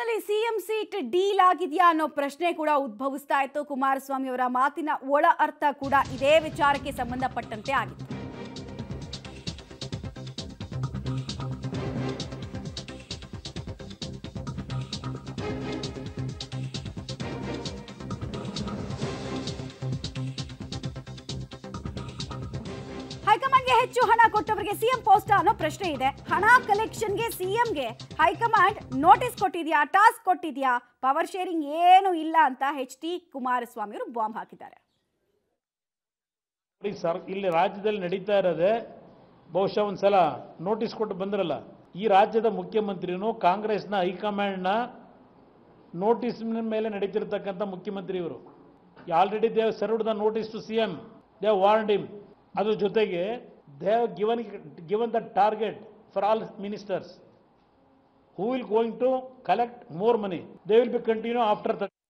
ನಲ್ಲಿ CM seat deal ಆಗಿದೆಯಾ ಅನ್ನೋ ಪ್ರಶ್ನೆ ಕೂಡ ಉದ್ಭವಿಸ್ತಾ ಇತ್ತು ಕುಮಾರಸ್ವಾಮಿ ಅವರ ಮಾತಿನ ಒಳ ಅರ್ಥ ಕೂಡ ಇದೇ ವಿಚಾರಕ್ಕೆ ಸಂಬಂಧಪಟ್ಟಂತೆ ಆಗಿತ್ತು ಹೈಕಮಾಂಡ್ಗೆ ಹೆಚ್ಚು ಹಣ ಕೊಟ್ಟವರಿಗೆ ಸಿಎಂ ಪೋಸ್ಟ್ ಅನ್ನೋ ಪ್ರಶ್ನೆ ಇದೆ ಹಣ ಕಲೆಕ್ಷನ್ಗೆ ಸಿಎಂಗೆ ಹೈಕಮಾಂಡ್ ನೋಟಿಸ್ ಕೊಟ್ಟಿದ್ಯಾ ಟಾಸ್ಕ್ ಕೊಟ್ಟಿದ್ಯಾ ಪವರ್ ಶೇರಿಂಗ್ ಏನು ಇಲ್ಲ ಅಂತ ಎಚ್ ಡಿ ಕುಮಾರಸ್ವಾಮಿ ಅವರು ಬಾಂಬ್ ಹಾಕಿದ್ದಾರೆ ನೋಡಿ ಸರ್ ಇಲ್ಲಿ ರಾಜ್ಯದಲ್ಲಿ ನಡೀತಾ ಇರೋದೇ ಬಹುಶಃ ಒಂದ್ಸಲ ನೋಟಿಸ್ ಕೊಟ್ಟು ಬಂದ್ರಲ್ಲ ಈ ರಾಜ್ಯದ ಮುಖ್ಯಮಂತ್ರಿನೂ ಕಾಂಗ್ರೆಸ್ನ ಹೈಕಮಾಂಡ್ನ ನೋಟಿಸ್ ಮೇಲೆ ನಡೀತಿರ್ತಕ್ಕಂಥ ಮುಖ್ಯಮಂತ್ರಿ ಇವರು already they served the notice to C M they warned him ಅದ್ರ ಜೊತೆಗೆ they given given the target for all ministers who will going to collect more money they will be continue after the